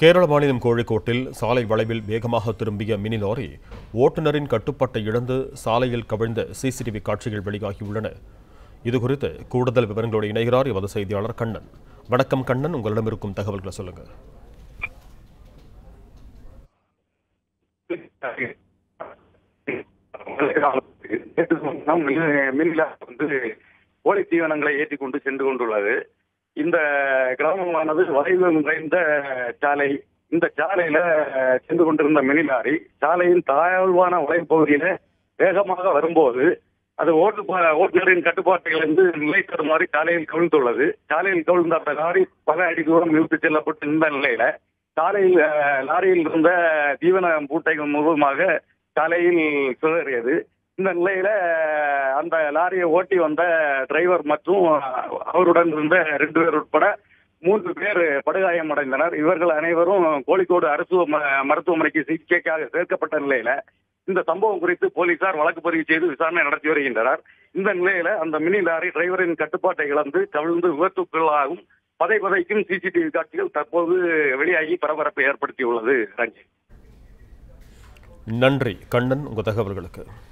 கேரள மாநிலம் கோழிக்கோட்டில் சாலை வளைவில் வேகமாக திரும்பிய மினி லாரி ஓட்டுநரின் கட்டுப்பாட்டை இழந்து சாலையில் கவிழ்ந்த சிசிடிவி காட்சிகள் வெளியாகியுள்ளன இதுகுறித்து கூடுதல் விவரங்களோடு இணைகிறார் எமது செய்தியாளர் கண்ணன் வணக்கம் கண்ணன் உங்களிடம் இருக்கும் தகவல்களை சொல்லுங்க மின்ல வந்து கோழி தீவனங்களை ஏற்றி கொண்டு சென்று கொண்டுள்ளது இந்த கிராமமானது வளைவு நிறைந்த சாலை இந்த சாலையில சென்று கொண்டிருந்த மினி லாரி சாலையின் தாழ்வான வளைவு பகுதியில வேகமாக வரும்போது அது ஓட்டு பா- ஓட்டுநரின் கட்டுப்பாட்டிலிருந்து நிலை தருமாறி சாலையில் கவிழ்ந்துள்ளது சாலையில் கவிழ்ந்த அந்த லாரி பல அடி தூரம் இழுத்துச் செல்லப்பட்டு இந்த நிலையில சாலையில் அஹ், லாரியில் இருந்த தீவன மூட்டைகள் முழுவதுமாக சாலையில் சிதறியது இந்த நிலையில அஹ், அந்த லாரியை ஓட்டி வந்த டிரைவர் மற்றும் அவருடன் இருந்த ரெண்டு பேர் உட்பட மூன்று பேர் படுகாயமடைந்தனர் இவர்கள் அனைவரும் கோழிக்கோடு அரசு ம- மருத்துவமனைக்கு சிகிச்சைக்காக சேர்க்கப்பட்ட நிலையில இந்த சம்பவம் குறித்து போலீசார் வழக்கு பதிவு செய்து விசாரணை நடத்தி வருகின்றனர் இந்த நிலையில அந்த மினி லாரி டிரைவரின் கட்டுப்பாட்டை இழந்து கவிழ்ந்து விபத்துக்குள்ளாகும் பதை பதைக்கும் சிசிடிவி காட்சிகள் தற்போது வெளியாகி பரபரப்பை ஏற்படுத்தியுள்ளது ரஞ்சித் நன்றி கண்ணன் உங்க தகவல்களுக்கு